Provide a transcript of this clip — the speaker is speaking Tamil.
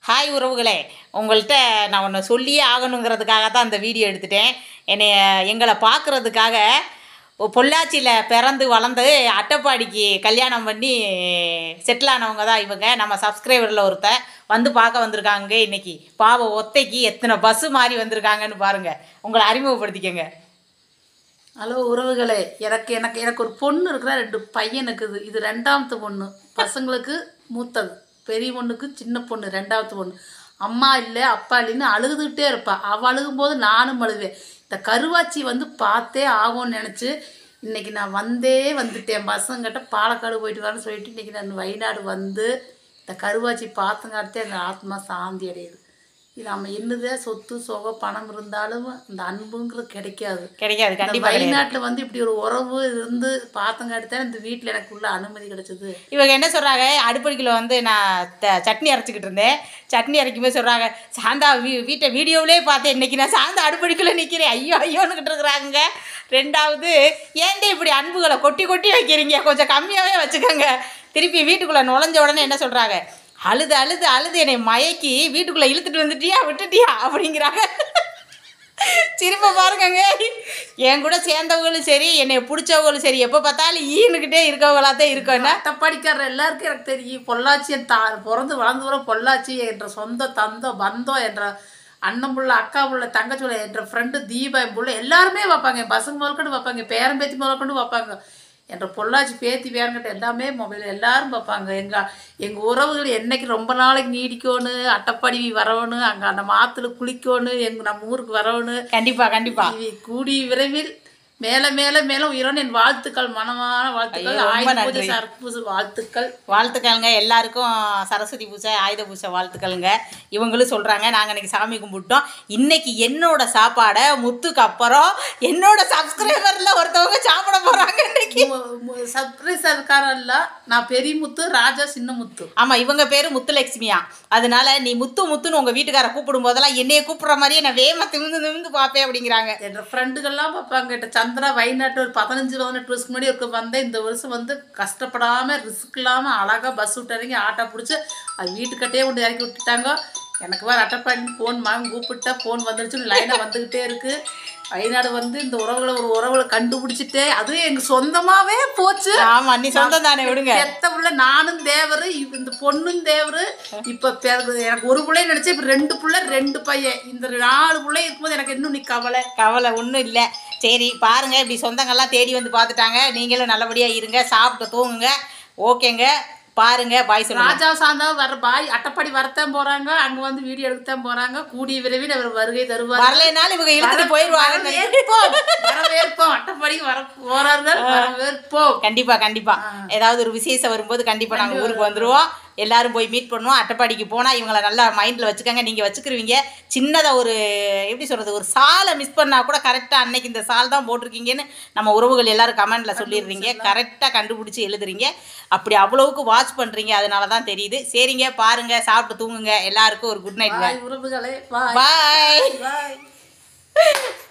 ஹாய் உறவுகளே உங்கள்கிட்ட நான் ஒன்று சொல்லியே ஆகணுங்கிறதுக்காக தான் அந்த வீடியோ எடுத்துட்டேன் என்னை எங்களை பார்க்குறதுக்காக பொள்ளாச்சியில் பிறந்து வளர்ந்து அட்டைப்பாடிக்கு கல்யாணம் பண்ணி செட்டில் ஆனவங்க தான் இவங்க நம்ம சப்ஸ்கிரைபரில் ஒருத்தன் வந்து பார்க்க வந்திருக்காங்க இன்னைக்கு பாவம் ஒத்தைக்கு எத்தனை பஸ்ஸு மாறி வந்திருக்காங்கன்னு பாருங்கள் உங்களை அறிமுகப்படுத்திக்கங்க ஹலோ உறவுகளே எனக்கு எனக்கு எனக்கு ஒரு பொண்ணு இருக்கிற ரெண்டு பையன் இருக்குது இது ரெண்டாவது பொண்ணு பசங்களுக்கு மூத்தது பெரிய பொண்ணுக்கு சின்ன பொண்ணு ரெண்டாவது பொண்ணு அம்மா இல்லை அப்பா இல்லைன்னு அழுதுகிட்டே இருப்பா அவள் அழுகும்போது நானும் அழுவேன் இந்த கருவாச்சி வந்து பார்த்தே ஆகும்னு நினச்சி இன்னைக்கு நான் வந்தே வந்துட்டேன் பசங்கிட்ட பாலக்காடு போயிட்டு வரேன்னு சொல்லிட்டு இன்னைக்கு நான் வயநாடு வந்து இந்த கருவாச்சி பார்த்துங்காட்டே எங்கள் ஆத்மா சாந்தி அடையுது இது நம்ம என்னதான் சொத்து சொகம் பணம் இருந்தாலும் இந்த அன்புங்கிறது கிடைக்காது கிடைக்காது இந்த கண்டிப்பாக கிடையாது வயநாட்டில் வந்து இப்படி ஒரு உறவு இருந்து பார்த்தங்காட்டி தான் இந்த வீட்டில் எனக்கு உள்ள அனுமதி கிடைச்சது இவங்க என்ன சொல்கிறாங்க அடுப்படிக்கில் வந்து நான் த சட்னி அரைச்சிக்கிட்டு இருந்தேன் சட்னி அரைக்கும்போது சொல்கிறாங்க சாந்தா வீ வீட்டை வீடியோவிலே பார்த்தேன் இன்னைக்கு நான் சாந்தா அடுப்படிக்குள்ளே நிற்கிறேன் ஐயோ ஐயோன்னுக்கிட்டு இருக்கிறாங்க ரெண்டாவது ஏன்டே இப்படி அன்புகளை கொட்டி கொட்டி வைக்கிறீங்க கொஞ்சம் கம்மியாகவே வச்சுக்கோங்க திருப்பி வீட்டுக்குள்ளே நுழைஞ்ச உடனே என்ன சொல்கிறாங்க அழுது அழுது அழுது என்னை மயக்கி வீட்டுக்குள்ளே இழுத்துட்டு வந்துட்டியா விட்டுட்டியா அப்படிங்கிறாங்க சிரிப்பை பாருங்கங்க என் கூட சேர்ந்தவங்களும் சரி என்னை பிடிச்சவங்களும் சரி எப்போ பார்த்தாலும் ஈனுக்கிட்டே இருக்கவங்களா தான் இருக்கோன்னா அட்டப்பாடிக்கார எல்லாருக்கும் எனக்கு தெரியும் பொள்ளாச்சி என் தா பிறந்து வளர்ந்து வர பொள்ளாச்சி என்ற சொந்த தந்தம் பந்தம் என்ற அண்ணன் புள்ள அக்கா புள்ள தங்கச்சி புள்ள என்ற ஃப்ரெண்டு தீபா என் புள்ள எல்லாருமே வைப்பாங்க என் பசங்க முதற்கொண்டு வைப்பாங்க பேரன் பேத்தி முதற்கொண்டு வைப்பாங்க என்ற பொள்ளாச்சி பேத்தி பேரங்கிட்ட எல்லாமே மொபைல் எல்லாரும் பார்ப்பாங்க எங்கள் எங்கள் உறவுகள் என்னைக்கு ரொம்ப நாளைக்கு நீடிக்கணும் அட்டப்பாடி வரணும் அங்கே அந்த மாத்துல குளிக்கணும் எங்கள் நம்ம ஊருக்கு வரணும் கண்டிப்பாக கண்டிப்பாக இவை கூடிய விரைவில் மேல மேல மேல உயரணும் என் வாழ்த்துக்கள் மனமான வாழ்த்துக்கள் ஐயோ, ரொம்ப ஆயுத பூஜை நன்றி. சரப்பூசை வாழ்த்துக்கள் வாழ்த்துக்கள்ங்க எல்லாருக்கும் சரஸ்வதி பூஜை ஆயுத பூஜை வாழ்த்துக்கள்ங்க இவங்களும் சொல்கிறாங்க நாங்கள் இன்னைக்கு சாமி கும்பிட்டோம் இன்னைக்கு என்னோட சாப்பாடை முத்துக்கு அப்புறம் என்னோட சப்ஸ்கிரைபரில் ஒருத்தவங்க சாப்பிட போகிறாங்க இன்னைக்கு சர்ப்ரைஸ் அதுக்காரன் இல்ல நான் பெரிய முத்து ராஜா சின்ன முத்து ஆமாம் இவங்க பேர் முத்துலட்சுமியா அதனால நீ முத்து முத்துன்னு உங்கள் வீட்டுக்கார கூப்பிடும் போதெல்லாம் என்னைய கூப்பிட்ற மாதிரியே நான் வேகமாக திமிந்து திமிந்து பார்ப்பேன் அப்படிங்கிறாங்க என்ற ஃப்ரெண்டுகள்லாம் பார்ப்பாங்க கிட்ட சந்திரா வயநாட்டு ஒரு பதினஞ்சு பதினெட்டு வருஷத்துக்கு முன்னாடி இருக்க வந்தேன் இந்த வருஷம் வந்து கஷ்டப்படாமல் ரிஸ்க் இல்லாமல் அழகாக பஸ் விட்டு இறங்கி ஆட்டோ பிடிச்சி அது வீட்டுக்கிட்டே கொண்டு இறக்கி விட்டுட்டாங்க எனக்கு வேறு அட்டைப்பாடி ஃபோன் மகன் கூப்பிட்டா ஃபோன் வந்துருச்சு லைனாக வந்துக்கிட்டே இருக்குது வயநாடு வந்து இந்த உறவுகளை ஒரு உறவுகளை கண்டுபிடிச்சிட்டே அதுவும் எங்கள் சொந்தமாகவே போச்சு ஆமாம் நீ சொந்தம் தானே விடுங்க பெத்த புள்ள நானும் தேவரு இவ- இந்த பொண்ணும் தேவரு இப்ப பிறகு எனக்கு ஒரு பிள்ளை நினைச்சேன் இப்ப ரெண்டு புள்ள ரெண்டு பையன் இந்த நாலு பிள்ளை இருக்கும்போது எனக்கு இன்னும் நீ கவலை கவலை ஒன்றும் இல்லை சரி பாருங்க இப்படி சொந்தங்கள்லாம் தேடி வந்து பார்த்துட்டாங்க நீங்களும் நல்லபடியாக இருங்க சாப்பிட்டு தூங்குங்க ஓகேங்க பாருங்க பாய் சொல்லுங்க ராஜா சாந்தா வர பாய் அட்டப்படி வரத்தான் போறாங்க அங்க வந்து வீடியோ எடுக்கத்தான் போறாங்க கூடிய விரைவில் அவர் வருகை தருவார் வரலைனாலும் இவங்க இழுத்துட்டு போயிடுவாங்க வரவேற்போம் வரவேற்போம் அட்டப்படி வர போறார்கள் வரவேற்போம் கண்டிப்பா கண்டிப்பா ஏதாவது ஒரு விசேஷம் வரும்போது கண்டிப்பா நாங்க ஊருக்கு வந்துருவோம் எல்லாரும் போய் மீட் பண்ணுவோம் அட்டைப்பாடிக்கு போனா இவங்களை நல்லா மைண்ட்ல வச்சுக்கோங்க நீங்க வச்சுக்கிருவீங்க சின்னதா ஒரு எப்படி சொல்றது ஒரு சாலை மிஸ் பண்ணா கூட கரெக்டா அன்னைக்கு இந்த சால் தான் போட்டிருக்கீங்கன்னு நம்ம உறவுகள் எல்லாரும் கமெண்ட்ல சொல்லிடுறீங்க கரெக்டா கண்டுபிடிச்சி எழுதுறீங்க அப்படி அவ்வளவுக்கு வாட்ச் பண்றீங்க அதனால தான் தெரியுது சரிங்க பாருங்க சாப்பிட்டு தூங்குங்க எல்லாருக்கும் ஒரு குட் நைட் பாய் உறவுகளே பாய் பாய் பாய்